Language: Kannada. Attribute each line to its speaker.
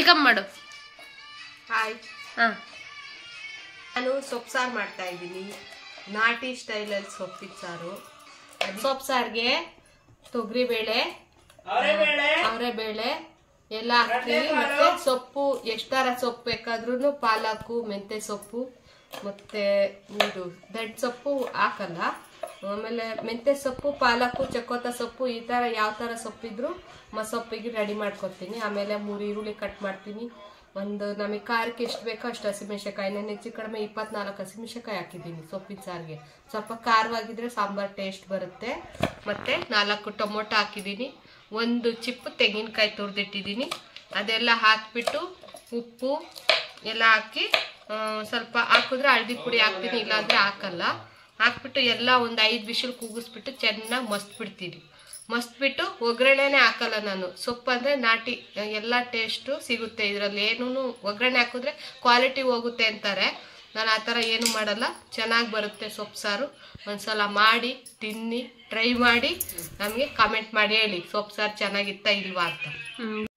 Speaker 1: ವೆಲ್ಕಮ್ ಮಾಡು
Speaker 2: ಹಾಯ್
Speaker 1: ಹಾಂ
Speaker 2: ನಾನು ಸೊಪ್ಪು ಸಾರು ಮಾಡ್ತಾ ಇದ್ದೀನಿ ನಾಟಿ ಸ್ಟೈಲಲ್ಲಿ ಸೊಪ್ಪಿನ ಸಾರು ಸೊಪ್ಪು ಸಾರಿಗೆ ತೊಗರಿಬೇಳೆ ಅವರೆಬೇಳೆ ಎಲ್ಲ ಹಾಕ್ತೀವಿ ಮತ್ತೆ ಸೊಪ್ಪು ಎಷ್ಟಾರ ಸೊಪ್ಪು ಬೇಕಾದ್ರೂ ಪಾಲಕು ಮೆಂತ್ಯ ಸೊಪ್ಪು ಮತ್ತೆ ಇದು ದಡ್ ಸೊಪ್ಪು ಹಾಕಲ್ಲ ಆಮೇಲೆ ಮೆಂತ್ಯ ಸೊಪ್ಪು ಪಾಲಕು ಚಕೋತ ಸೊಪ್ಪು ಈ ಥರ ಯಾವ ಥರ ಸೊಪ್ಪಿದ್ರು ಮಸೊಪ್ಪಿಗೆ ರೆಡಿ ಮಾಡ್ಕೊತೀನಿ ಆಮೇಲೆ ಮೂರು ಈರುಳ್ಳಿ ಕಟ್ ಮಾಡ್ತೀನಿ ಒಂದು ನಮಗೆ ಖಾರಕ್ಕೆ ಎಷ್ಟು ಬೇಕೋ ಅಷ್ಟು ಹಸಿಮೆಣಸಿನ್ಕಾಯಿ ನಾನು ಹೆಚ್ಚು ಕಡಿಮೆ ಇಪ್ಪತ್ನಾಲ್ಕು ಹಸಿಮೆಣಸಿನ್ಕಾಯಿ ಹಾಕಿದ್ದೀನಿ ಸೊಪ್ಪಿನ ಸಾರಿಗೆ ಸ್ವಲ್ಪ ಖಾರವಾಗಿದ್ರೆ ಸಾಂಬಾರು ಟೇಸ್ಟ್ ಬರುತ್ತೆ ಮತ್ತು ನಾಲ್ಕು ಟೊಮೊಟೊ ಹಾಕಿದ್ದೀನಿ ಒಂದು ಚಿಪ್ಪು ತೆಂಗಿನಕಾಯಿ ತುರಿದಿಟ್ಟಿದ್ದೀನಿ ಅದೆಲ್ಲ ಹಾಕಿಬಿಟ್ಟು ಉಪ್ಪು ಎಲ್ಲ ಹಾಕಿ ಆ, ಸ್ವಲ್ಪ ಹಾಕಿದ್ರೆ ಹಳದಿ ಪುಡಿ ಹಾಕ್ತೀನಿ ಇಲ್ಲಾಂದರೆ ಹಾಕಲ್ಲ ಹಾಕ್ಬಿಟ್ಟು ಎಲ್ಲ ಒಂದು ಐದು ವಿಷಲ್ ಕೂಗಿಸ್ಬಿಟ್ಟು ಚೆನ್ನಾಗಿ ಮಸ್ತ್ಬಿಡ್ತೀನಿ ಮಸ್ತ್ಬಿಟ್ಟು ಒಗ್ಗರಣೆನೇ ಹಾಕಲ್ಲ ನಾನು ಸೊಪ್ಪು ಅಂದರೆ ನಾಟಿ ಎಲ್ಲ ಟೇಸ್ಟು ಸಿಗುತ್ತೆ ಇದರಲ್ಲಿ ಏನೂ ಒಗ್ಗರಣೆ ಹಾಕಿದ್ರೆ ಕ್ವಾಲಿಟಿ ಹೋಗುತ್ತೆ ಅಂತಾರೆ ನಾನು ಆ ಥರ ಏನು ಮಾಡಲ್ಲ ಚೆನ್ನಾಗಿ ಬರುತ್ತೆ ಸೊಪ್ಪು ಸಾರು ಒಂದ್ಸಲ ಮಾಡಿ ತಿನ್ನಿ ಟ್ರೈ ಮಾಡಿ ನಮಗೆ ಕಾಮೆಂಟ್ ಮಾಡಿ ಹೇಳಿ ಸೊಪ್ಪು ಸಾರು ಚೆನ್ನಾಗಿತ್ತಾ ಇಲ್ವಾ ಅಂತ